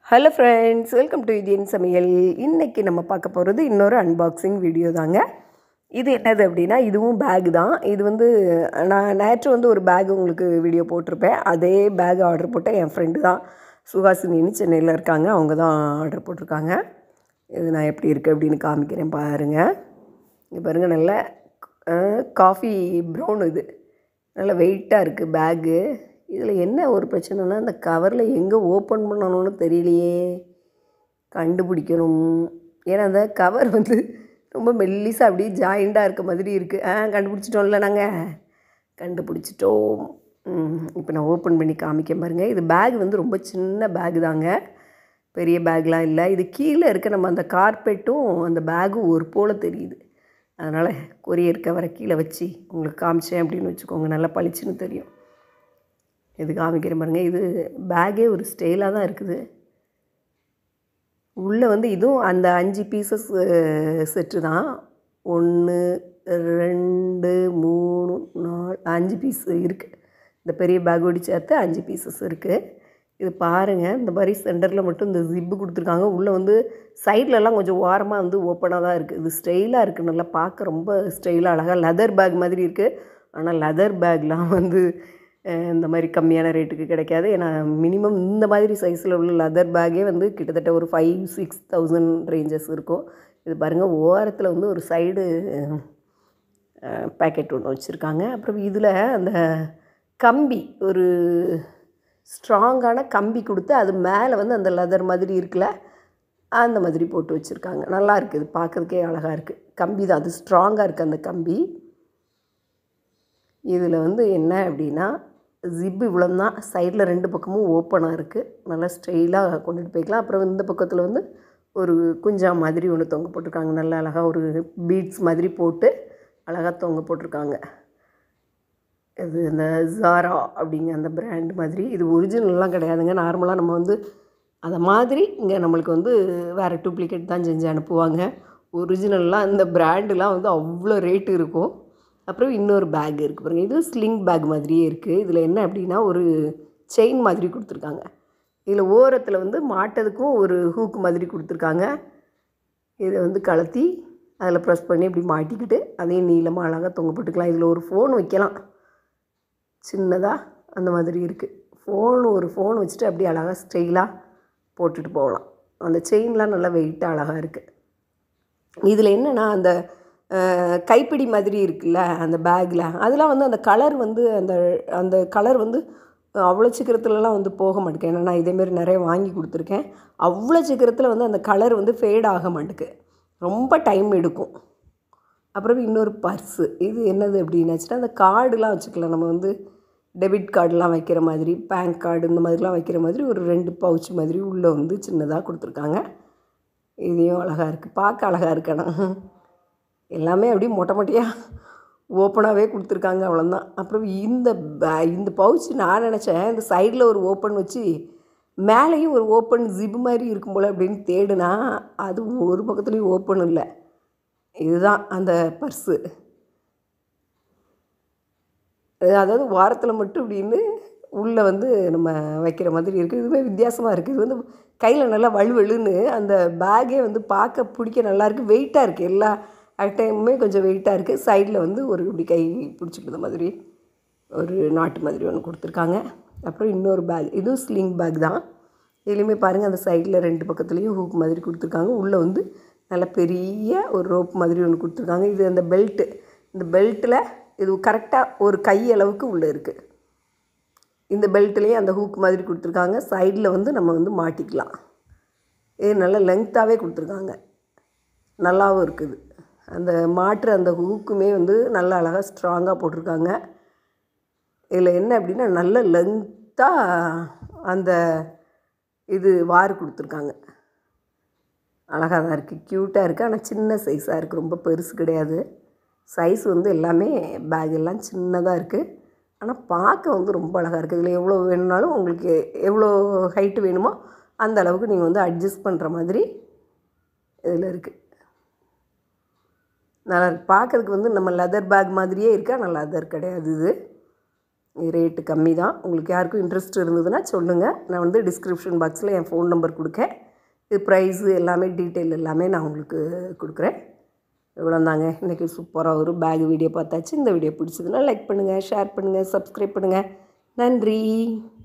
hello friends welcome to Indian சமையல் இன்றைக்கி நம்ம பார்க்க போகிறது இன்னொரு அன்பாக்சிங் வீடியோ தாங்க இது என்னது அப்படின்னா இதுவும் பேக் தான் இது வந்து நான் நேற்று வந்து ஒரு பேக் உங்களுக்கு வீடியோ போட்டிருப்பேன் அதே பேக் ஆர்டர் போட்ட என் ஃப்ரெண்டு தான் சுஹாசினின்னு சென்னையில் இருக்காங்க அவங்க தான் ஆர்டர் போட்டிருக்காங்க இது நான் எப்படி இருக்குது அப்படின்னு காமிக்கிறேன் பாருங்கள் இங்கே பாருங்கள் நல்ல காஃபி ப்ரௌன் இது நல்ல வெயிட்டாக இருக்குது பேக்கு இதில் என்ன ஒரு பிரச்சனைனா இந்த கவரில் எங்கே ஓப்பன் பண்ணணும்னு தெரியலையே கண்டுபிடிக்கணும் ஏன்னா அந்த கவர் வந்து ரொம்ப மெல்லிசாக அப்படியே ஜாயிண்டாக இருக்க மாதிரி இருக்குது ஆ கண்டுபிடிச்சிட்டோம்ல நாங்கள் கண்டுபிடிச்சிட்டோம் இப்போ நான் ஓப்பன் பண்ணி காமிக்க பாருங்க இது பேக் வந்து ரொம்ப சின்ன பேக் தாங்க பெரிய பேக்லாம் இல்லை இது கீழே இருக்க நம்ம அந்த கார்பெட்டும் அந்த பேகும் ஒரு போல் தெரியுது அதனால் கொரியர் கவரை கீழே வச்சு உங்களுக்கு காமிச்சேன் அப்படின்னு வச்சுக்கோங்க நல்லா பளிச்சுன்னு தெரியும் இது காமிக்கிற பாருங்க இது பேக்கே ஒரு ஸ்டைலாக தான் இருக்குது உள்ளே வந்து இதுவும் அந்த அஞ்சு பீசஸ் செட்டு தான் ஒன்று ரெண்டு மூணு நாலு அஞ்சு பீஸ் இருக்குது இந்த பெரிய பேக்கோடி சேர்த்து அஞ்சு பீசஸ் இருக்குது இது பாருங்கள் இந்த மாதிரி சென்டரில் மட்டும் இந்த ஜிப்பு கொடுத்துருக்காங்க உள்ளே வந்து சைட்லலாம் கொஞ்சம் ஓரமாக வந்து ஓப்பனாக தான் இருக்குது இது ஸ்டைலாக இருக்குது நல்லா பார்க்க ரொம்ப ஸ்டைலாக அழகாக லெதர் பேக் மாதிரி இருக்குது ஆனால் லெதர் பேக்லாம் வந்து இந்த மாதிரி கம்மியான ரேட்டுக்கு கிடைக்காது ஏன்னா மினிமம் இந்த மாதிரி சைஸில் உள்ள லெதர் பேக்கே வந்து கிட்டத்தட்ட ஒரு ஃபைவ் சிக்ஸ் தௌசண்ட் ரேஞ்சஸ் இருக்கும் இது பாருங்கள் ஓரத்தில் வந்து ஒரு சைடு பேக்கெட் ஒன்று வச்சுருக்காங்க அப்புறம் இதில் அந்த கம்பி ஒரு ஸ்ட்ராங்கான கம்பி கொடுத்து அது மேலே வந்து அந்த லெதர் மாதிரி இருக்குல்ல அந்த மாதிரி போட்டு வச்சுருக்காங்க நல்லா இருக்குது பார்க்குறதுக்கே அழகாக இருக்குது கம்பி தான் அது ஸ்ட்ராங்காக இருக்குது அந்த கம்பி இதில் வந்து என்ன அப்படின்னா ஜிப்பு இவ்வளோ தான் சைடில் ரெண்டு பக்கமும் ஓப்பனாக இருக்குது நல்லா ஸ்டைலாக கொண்டுட்டு போய்க்கலாம் அப்புறம் இந்த பக்கத்தில் வந்து ஒரு குஞ்சா மாதிரி ஒன்று தொங்க போட்டிருக்காங்க நல்லா அழகாக ஒரு பீட்ஸ் மாதிரி போட்டு அழகாக தொங்க போட்டிருக்காங்க இது இந்த ஜாரா அப்படிங்க அந்த பிராண்ட் மாதிரி இது ஒரிஜினல்லாம் கிடையாதுங்க நார்மலாக நம்ம வந்து அதை மாதிரி இங்கே நம்மளுக்கு வந்து வேறு டூப்ளிகேட் தான் செஞ்சு அனுப்புவாங்க ஒரிஜினல்லாம் இந்த பிராண்டுலாம் வந்து அவ்வளோ ரேட்டு இருக்கும் அப்புறம் இன்னொரு பேக் இருக்குது பாருங்கள் இது ஸ்லிங் பேக் மாதிரியே இருக்குது இதில் என்ன அப்படின்னா ஒரு செயின் மாதிரி கொடுத்துருக்காங்க இதில் ஓரத்தில் வந்து மாட்டதுக்கும் ஒரு ஹூக் மாதிரி கொடுத்துருக்காங்க இதை வந்து கலத்தி அதில் ப்ரெஸ் பண்ணி இப்படி மாட்டிக்கிட்டு அதையும் நீளமாக அழகாக தொங்க போட்டுக்கலாம் இதில் ஒரு ஃபோன் வைக்கலாம் சின்னதாக அந்த மாதிரி இருக்குது ஃபோன் ஒரு ஃபோன் வச்சுட்டு அப்படியே அழகாக ஸ்டைலாக போட்டுட்டு போகலாம் அந்த செயின்லாம் நல்லா வெயிட்டாக அழகாக இருக்குது இதில் என்னென்னா அந்த கைப்பிடி மாதிரி இருக்குல்ல அந்த பேக்கில் அதெல்லாம் வந்து அந்த கலர் வந்து அந்த அந்த கலர் வந்து அவ்வளோ சீக்கிரத்துலலாம் வந்து போக மாட்டேங்க ஏன்னா நான் இதேமாரி நிறைய வாங்கி கொடுத்துருக்கேன் அவ்வளோ சீக்கிரத்தில் வந்து அந்த கலர் வந்து ஃபேட் ஆக மாட்டேக்கு ரொம்ப டைம் எடுக்கும் அப்புறம் இன்னொரு பர்ஸு இது என்னது அப்படின்னாச்சுன்னா அந்த கார்டுலாம் வச்சுக்கலாம் நம்ம வந்து டெபிட் கார்டெலாம் வைக்கிற மாதிரி பேங்க் கார்டு இந்த மாதிரிலாம் வைக்கிற மாதிரி ஒரு ரெண்டு பவுச் மாதிரி உள்ளே வந்து சின்னதாக கொடுத்துருக்காங்க இதையும் அழகாக இருக்குது பார்க்க அழகாக இருக்கணும் எல்லாமே அப்படியே மொட்டை மொட்டையாக ஓப்பனாகவே கொடுத்துருக்காங்க அவ்வளோதான் அப்புறம் இந்த இந்த பவுச் நான் நினச்சேன் இந்த சைடில் ஒரு ஓப்பன் வச்சு மேலேயும் ஒரு ஓப்பன் ஜிப் மாதிரி இருக்கும் போல் அப்படின்னு தேடுனா அது ஒரு பக்கத்துலேயும் ஓப்பன் இல்லை இதுதான் அந்த பர்ஸு அதாவது வாரத்தில் மட்டும் இப்படின்னு உள்ளே வந்து நம்ம வைக்கிற மாதிரி இருக்குது இதுவுமே வித்தியாசமாக இருக்குது இது வந்து கையில் நல்லா வலுவலுன்னு அந்த பேக்கே வந்து பார்க்க பிடிக்க நல்லாயிருக்கு வெயிட்டாக இருக்குது எல்லா டைமுமே கொஞ்சம் வெயிட்டாக இருக்குது சைடில் வந்து ஒரு இப்படி கை பிடிச்சிக்கிற மாதிரி ஒரு நாட்டு மாதிரி ஒன்று கொடுத்துருக்காங்க அப்புறம் இன்னொரு பேக் இதுவும் ஸ்லிங் பேக் தான் இதுலேயுமே பாருங்கள் அந்த சைடில் ரெண்டு பக்கத்துலேயும் ஹூக் மாதிரி கொடுத்துருக்காங்க உள்ளே வந்து நல்ல பெரிய ஒரு ரோப் மாதிரி ஒன்று கொடுத்துருக்காங்க இது அந்த பெல்ட்டு இந்த பெல்ட்டில் இது கரெக்டாக ஒரு கை அளவுக்கு உள்ளே இருக்குது இந்த பெல்ட்லேயும் அந்த ஹூக் மாதிரி கொடுத்துருக்காங்க சைடில் வந்து நம்ம வந்து மாட்டிக்கலாம் இது நல்ல லெங்க்த்தாகவே கொடுத்துருக்காங்க நல்லாவும் இருக்குது அந்த மாற்று அந்த ஹூக்குமே வந்து நல்ல அழகாக ஸ்ட்ராங்காக போட்டிருக்காங்க இதில் என்ன அப்படின்னா நல்ல லெங்க்த்தாக அந்த இது வார் கொடுத்துருக்காங்க அழகாக தான் இருக்குது க்யூட்டாக இருக்குது ஆனால் சின்ன சைஸாக இருக்குது ரொம்ப பெருசு கிடையாது சைஸ் வந்து எல்லாமே பேக் எல்லாம் சின்னதாக இருக்குது ஆனால் பார்க்க வந்து ரொம்ப அழகாக இருக்குது இதில் எவ்வளோ வேணும்னாலும் உங்களுக்கு எவ்வளோ ஹைட்டு வேணுமோ அந்த அளவுக்கு நீங்கள் வந்து அட்ஜஸ்ட் பண்ணுற மாதிரி இதில் இருக்குது நல்லா பார்க்குறதுக்கு வந்து நம்ம லெதர் பேக் மாதிரியே இருக்குது ஆனால் லெதர் கிடையாது இது ரேட்டு கம்மி தான் உங்களுக்கு யாருக்கும் இன்ட்ரெஸ்ட் இருந்ததுன்னா சொல்லுங்கள் நான் வந்து டிஸ்கிரிப்ஷன் பாக்ஸில் என் ஃபோன் நம்பர் கொடுக்கேன் இது ப்ரைஸு எல்லாமே டீட்டெயில் எல்லாமே நான் உங்களுக்கு கொடுக்குறேன் இவ்வளோதாங்க இன்றைக்கி சூப்பராக ஒரு பேக் வீடியோ பார்த்தாச்சு இந்த வீடியோ பிடிச்சதுன்னா லைக் பண்ணுங்கள் ஷேர் பண்ணுங்கள் சப்ஸ்கிரைப் பண்ணுங்கள் நன்றி